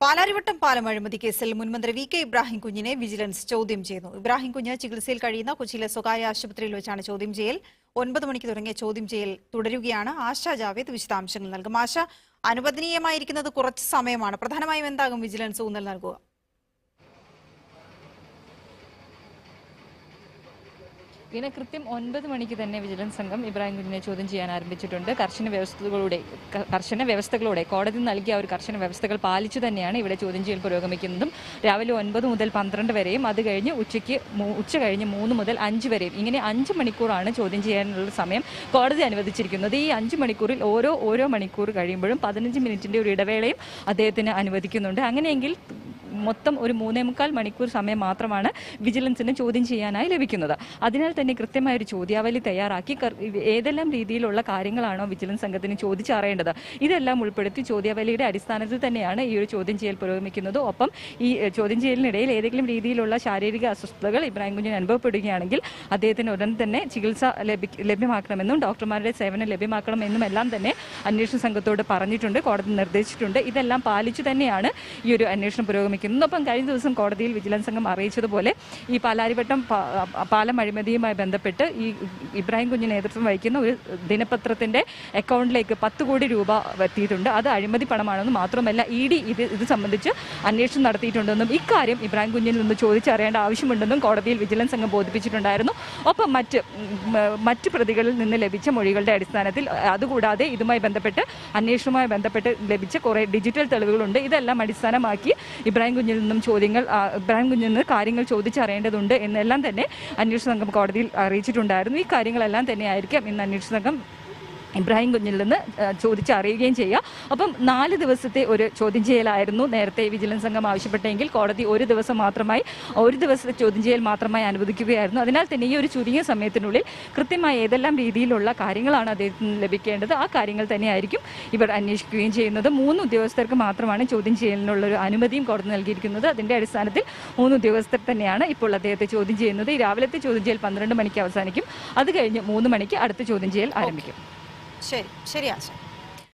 പാലാരിവട്ടം പാലം അഴിമതി കേസിൽ മുൻമന്ത്രി വി കെ ഇബ്രാഹിം കുഞ്ഞിനെ വിജിലൻസ് ചോദ്യം ചെയ്തു ഇബ്രാഹിം കുഞ്ഞ് ചികിത്സയിൽ കഴിയുന്ന കൊച്ചിയിലെ സ്വകാര്യ ആശുപത്രിയിൽ വെച്ചാണ് ചോദ്യം ചെയ്യൽ ഒൻപത് മണിക്ക് തുടങ്ങിയ ചോദ്യം ചെയ്യൽ തുടരുകയാണ് ആശ ജാവേദ് വിശദാംശങ്ങൾ നൽകും ആശ അനുവദനീയമായിരിക്കുന്നത് കുറച്ച് സമയമാണ് പ്രധാനമായും എന്താകും വിജിലൻസ് ഊന്നൽ നൽകുക ഇങ്ങനെ കൃത്യം ഒൻപത് മണിക്ക് തന്നെ വിജിലൻസ് സംഘം ഇബ്രാഹിം കുഞ്ഞിനെ ചോദ്യം ചെയ്യാൻ ആരംഭിച്ചിട്ടുണ്ട് കർശന വ്യവസ്ഥകളോടെ ക- കർശന വ്യവസ്ഥകളോടെ കോടതി നൽകിയ ആ ഒരു കർശന വ്യവസ്ഥകൾ പാലിച്ചു തന്നെയാണ് ഇവിടെ ചോദ്യം ചെയ്യൽ പുരോഗമിക്കുന്നതും രാവിലെ ഒൻപത് മുതൽ പന്ത്രണ്ട് വരെയും അത് കഴിഞ്ഞ് ഉച്ചയ്ക്ക് മൂ- ഉച്ച കഴിഞ്ഞ് മൂന്ന് മുതൽ അഞ്ച് വരെയും ഇങ്ങനെ അഞ്ച് മണിക്കൂറാണ് ചോദ്യം ചെയ്യാനുള്ള സമയം കോടതി അനുവദിച്ചിരിക്കുന്നത് ഈ അഞ്ച് മണിക്കൂറിൽ ഓരോ ഓരോ മണിക്കൂർ കഴിയുമ്പോഴും പതിനഞ്ച് മിനിറ്റിന്റെ ഒരു ഇടവേളയും അദ്ദേഹത്തിന് അനുവദിക്കുന്നുണ്ട് അങ്ങനെയെങ്കിൽ മൊത്തം ഒരു മൂന്നേ മുക്കാൽ മണിക്കൂർ സമയം മാത്രമാണ് വിജിലൻസിന് ചോദ്യം ചെയ്യാനായി ലഭിക്കുന്നത് അതിനാൽ തന്നെ കൃത്യമായ ഒരു ചോദ്യാവലി തയ്യാറാക്കി കർ- ഏതെല്ലാം രീതിയിലുള്ള കാര്യങ്ങളാണോ വിജിലൻസ് സംഘത്തിന് ചോദിച്ചറിയേണ്ടത് ഇതെല്ലാം ഉൾപ്പെടുത്തി ചോദ്യാവലിയുടെ അടിസ്ഥാനത്തിൽ തന്നെയാണ് ഈ ഒരു ചോദ്യം ചെയ്യൽ പുരോഗമിക്കുന്നത് ഒപ്പം ഈ എഹ്, ചോദ്യം ചെയ്യലിനിടയിൽ ഏതെങ്കിലും രീതിയിലുള്ള ശാരീരിക അസ്വസ്ഥതകൾ ഇബ്രാഹിം കുഞ്ഞിന് അനുഭവപ്പെടുകയാണെങ്കിൽ അദ്ദേഹത്തിന് ഉടൻ തന്നെ ചികിത്സ ലഭി- ലഭ്യമാക്കണമെന്നും ഡോക്ടർമാരുടെ സേവനം ലഭ്യമാക്കണമെന്നും എല്ലാം തന്നെ അന്വേഷണ സംഘത്തോട് പറഞ്ഞിട്ടുണ്ട് കോടതി നിർദ്ദേശിച്ചിട്ടുണ്ട് ഇതെല്ലാം പാലിച്ചു തന്നെയാണ് ഈ ഒരു അന്വേഷണം പുരോഗമിക്കുന്നത് ഒപ്പം കഴിഞ്ഞ ദിവസം കോടതിയിൽ വിജിലൻസ് സംഘം അറിയിച്ചതുപോലെ ഈ പാലാരിവട്ടം പാ- പാലം അഴിമതിയുമായി ബന്ധപ്പെട്ട് ഈ ഇബ്രാഹിം കുഞ്ഞ് നേതൃത്വം വഹിക്കുന്ന ഒരു ദിനപത്രത്തിന്റെ അക്കൗണ്ടിലേക്ക് പത്ത് കോടി രൂപ എത്തിയിട്ടുണ്ട് അത് അഴിമതി പണമാണെന്ന് മാത്രമല്ല ഇ ഡി ഇത് ഇത് സംബന്ധിച്ച് അന്വേഷണം നടത്തിയിട്ടുണ്ടെന്നും ഇക്കാര്യം ഇബ്രാഹിം കുഞ്ഞിൽ നിന്ന് ചോദിച്ചറിയേണ്ട ആവശ്യമുണ്ടെന്നും കോടതിയിൽ വിജിലൻസ് സംഘം ബോധിപ്പിച്ചിട്ടുണ്ടായിരുന്നു ഒപ്പം മറ്റ് ഉം, മറ്റ് പ്രതികളിൽ നിന്ന് ലഭിച്ച മൊഴികളുടെ അടിസ്ഥാനത്തിൽ അതുകൂടാതെ ഇതുമായി ബന്ധപ്പെട്ട് അന്വേഷണവുമായി ബന്ധപ്പെട്ട് ലഭിച്ച കുറേ ഡിജിറ്റൽ തെളിവുകളുണ്ട് ഇതെല്ലാം അടിസ്ഥാനമാക്കി ഇബ്രാഹിം കുഞ്ഞിൽ നിന്നും ചോദ്യങ്ങൾ ആ, ഇബ്രാഹിം കുഞ്ഞിൽ നിന്ന് കാര്യങ്ങൾ ചോദിച്ചറിയേണ്ടതുണ്ട് എന്നെല്ലാം തന്നെ അന്വേഷണ സംഘം കോടതിയിൽ അറിയിച്ചിട്ടുണ്ടായിരുന്നു ഈ കാര്യങ്ങളെല്ലാം തന്നെയായിരിക്കും ഇന്ന് അന്വേഷണ സംഘം ഇബ്രാഹിം കുഞ്ഞിൽ നിന്ന് ആ, ചോദിച്ച് അറിയുകയും ചെയ്യുക അപ്പം നാല് ദിവസത്തെ ഒരു ചോദ്യം ചെയ്യലായിരുന്നു നേരത്തെ വിജിലൻസ് സംഘം ആവശ്യപ്പെട്ടെങ്കിൽ കോടതി ഒരു ദിവസം മാത്രമായി ഒരു ദിവസത്തെ ചോദ്യം ചെയ്യൽ മാത്രമായി അനുവദിക്കുകയായിരുന്നു അതിനാൽ തന്നെ ഈ ഒരു ചുരുങ്ങിയ സമയത്തിനുള്ളിൽ കൃത്യമായി ഏതെല്ലാം രീതിയിലുള്ള കാര്യങ്ങളാണ് അദ്ദേഹത്തിന് ലഭിക്കേണ്ടത് ആ കാര്യങ്ങൾ തന്നെയായിരിക്കും ഇവർ അന്വേഷിക്കുകയും ചെയ്യുന്നത് മൂന്ന് ഉദ്യോഗസ്ഥർക്ക് മാത്രമാണ് ചോദ്യം ചെയ്യലിനുള്ള ഒരു അനുമതിയും കോടതി നൽകിയിരിക്കുന്നത് അതിന്റെ അടിസ്ഥാനത്തിൽ മൂന്ന് ഉദ്യോഗസ്ഥർ തന്നെയാണ് ഇപ്പോൾ അദ്ദേഹത്തെ ചോദ്യം ചെയ്യുന്നത് ഈ രാവിലത്തെ ചോദ്യം ചെയ്യൽ പന്ത്രണ്ട് മണിക്ക് അവസാനിക്കും അത് കഴിഞ്ഞ് മൂന്ന് മണിക്ക് അടുത്ത ചോദ്യം ചെയ്യൽ ആരംഭിക്കും ശരി ശരി ആശ